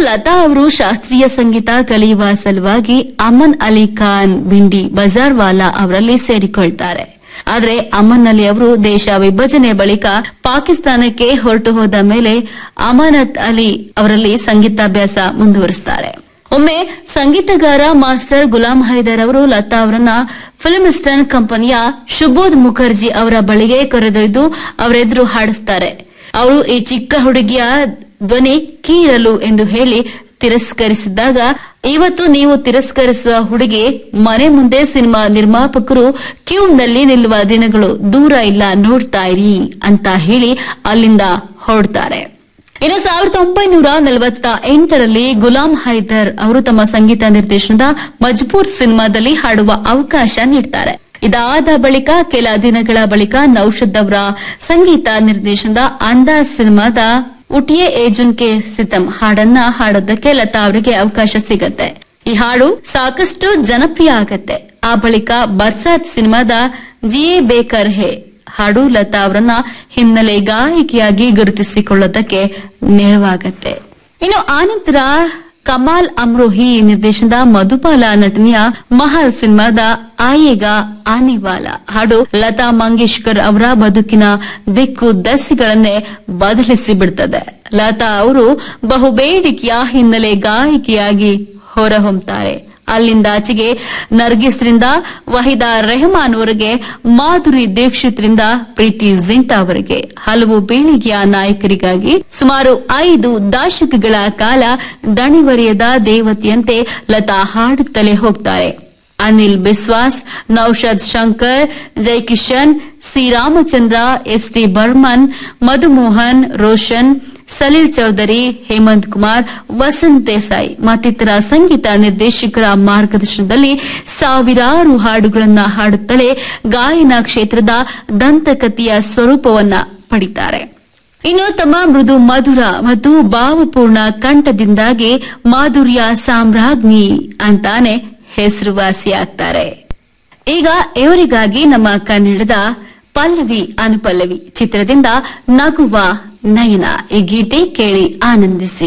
ಲತಾ ಅವರು ಶಾಸ್ತ್ರೀಯ ಸಂಗೀತ ಕಲಿಯುವ ಸಲುವಾಗಿ ಅಮನ್ ಅಲಿ ಖಾನ್ ಬಿಂಡಿ ಬಜಾರ್ವಾಲಾ ಅವರಲ್ಲಿ ಸೇರಿಕೊಳ್ತಾರೆ ಆದ್ರೆ ಅಮನ್ ಅಲಿ ಅವರು ದೇಶ ವಿಭಜನೆ ಬಳಿಕ ಪಾಕಿಸ್ತಾನಕ್ಕೆ ಹೊರಟು ಹೋದ ಮೇಲೆ ಅಮಾನತ್ ಅಲಿ ಅವರಲ್ಲಿ ಸಂಗೀತಾಭ್ಯಾಸ ಮುಂದುವರಿಸ್ತಾರೆ ಒಮ್ಮೆ ಸಂಗೀತಗಾರ ಮಾಸ್ಟರ್ ಗುಲಾಂ ಹೈದರ್ ಅವರು ಲತಾ ಅವರನ್ನ ಫಿಲ್ಮಿಸ್ಟನ್ ಕಂಪನಿಯ ಶುಬೋಧ್ ಮುಖರ್ಜಿ ಅವರ ಬಳಿಗೆ ಕರೆದೊಯ್ದು ಅವರೆದುರು ಹಾಡಿಸ್ತಾರೆ ಅವರು ಈ ಚಿಕ್ಕ ಹುಡುಗಿಯ ಧ್ವನಿ ಕೀರಲು ಎಂದು ಹೇಳಿ ತಿರಸ್ಕರಿಸಿದಾಗ ಇವತ್ತು ನೀವು ತಿರಸ್ಕರಿಸುವ ಹುಡುಗಿ ಮನೆ ಮುಂದೆ ಸಿನಿಮಾ ನಿರ್ಮಾಪಕರು ಕ್ಯೂನಲ್ಲಿ ನಿಲ್ಲುವ ದಿನಗಳು ದೂರ ಇಲ್ಲ ನೋಡ್ತಾ ಇರಿ ಅಂತ ಹೇಳಿ ಅಲ್ಲಿಂದ ಹೊರಡ್ತಾರೆ ಇನ್ನು ಸಾವಿರದ ಒಂಬೈನೂರ ನಲವತ್ತ ಎಂಟರಲ್ಲಿ ಗುಲಾಂ ಹೈದರ್ ಅವರು ತಮ್ಮ ಸಂಗೀತ ನಿರ್ದೇಶನದ ಮಜ್ಬೂರ್ ಸಿನಿಮಾದಲ್ಲಿ ಹಾಡುವ ಅವಕಾಶ ನೀಡ್ತಾರೆ ಇದಾದ ಬಳಿಕ ಕೆಲ ದಿನಗಳ ಬಳಿಕ ನೌಷದ್ ಅವರ ಸಂಗೀತ ನಿರ್ದೇಶನದ ಅಂದಾಜ್ ಸಿನಿಮಾದ ಉಟಿಯೇ ಏಜುನ್ ಕೆ ಸಿತಂ ಹಾಡನ್ನ ಹಾಡೋದಕ್ಕೆ ಲತಾ ಅವರಿಗೆ ಅವಕಾಶ ಸಿಗತ್ತೆ ಈ ಹಾಡು ಸಾಕಷ್ಟು ಜನಪ್ರಿಯ ಆಗತ್ತೆ ಆ ಬಳಿಕ ಬರ್ಸಾತ್ ಸಿನಿಮಾದ ಜಿಯೇ ಬೇಕರ್ ಹೇ ಹಾಡು ಲತಾ ಅವರನ್ನ ಹಿನ್ನೆಲೆ ಗಾಯಕಿಯಾಗಿ ಗುರುತಿಸಿಕೊಳ್ಳೋದಕ್ಕೆ ನೆರವಾಗತ್ತೆ ಇನ್ನು ಆನಂತರ ಕಮಾಲ್ ಅಮ್ರೋಹಿ ನಿರ್ದೇಶನದ ಮಧುಪಾಲ ನಟನೆಯ ಮಹಲ್ ಸಿನಿಮಾದ ಆಯೇಗ ಆನೆವಾಲ ಹಾಡು ಲತಾ ಮಂಗೇಶ್ಕರ್ ಅವರ ಬದುಕಿನ ದಿಕ್ಕು ದಸೆಗಳನ್ನೇ ಬದಲಿಸಿ ಬಿಡ್ತದೆ ಲತಾ ಅವರು ಬಹುಬೇಡಿಕೆಯ ಹಿನ್ನೆಲೆ ಗಾಯಕಿಯಾಗಿ ಹೊರಹೊಮ್ತಾರೆ ಅಲ್ಲಿಂದಾಚೆಗೆ ನರ್ಗಿಸ್ರಿಂದ ವಹಿದಾ ರೆಹಮಾನ್ ಅವರಿಗೆ ಮಾಧುರಿ ದೀಕ್ಷಿತ್ರಿಂದ ಪ್ರೀತಿ ಜಿಂಟಾ ಅವರಿಗೆ ಹಲವು ಪೀಳಿಗೆಯ ನಾಯಕರಿಗಾಗಿ ಸುಮಾರು ಐದು ದಶಕಗಳ ಕಾಲ ದಣಿವರಿಯದ ದೇವತೆಯಂತೆ ಲತಾ ಹಾಡುತ್ತಲೇ ಹೋಗ್ತಾರೆ Anil Biswas Naushad Shankar Jaikishan C Ramchandra S T Burman Madhumohan Roshan Salil Chowdhury Hemant Kumar Vasant Desai ಮತ್ತಿತರ ಸಂಗೀತ ನಿರ್ದೇಶಕರ ಮಾರ್ಗದರ್ಶನದಲ್ಲಿ ಸಾವಿರಾರು ಹಾಡುಗಳನ್ನ ಹಾಡುತ್ತಲೇ ಗಾಯನ ಕ್ಷೇತ್ರದ ದಂತಕಥೆಯ ಸ್ವರೂಪವನ್ನ ಪಡಿತಾರೆ ಇನ್ನು ತಮ್ಮ ಮೃದು ಮಧುರ ಮತ್ತು ಭಾವಪೂರ್ಣ ಕಂಠದಿಂದಾಗಿ ಮಾಧುರ್ಯ ಸಾಮ್ರಾಜ್ಞಿ ಅಂತಾನೆ ಹೆಸರುವಾಸಿಯಾಗ್ತಾರೆ ಈಗ ಇವರಿಗಾಗಿ ನಮ್ಮ ಕನ್ನಡದ ಪಲ್ಲವಿ ಅನುಪಲ್ಲವಿ ಚಿತ್ರದಿಂದ ನಗುವ ನಯನ ಈ ಗೀತೆ ಕೇಳಿ ಆನಂದಿಸಿ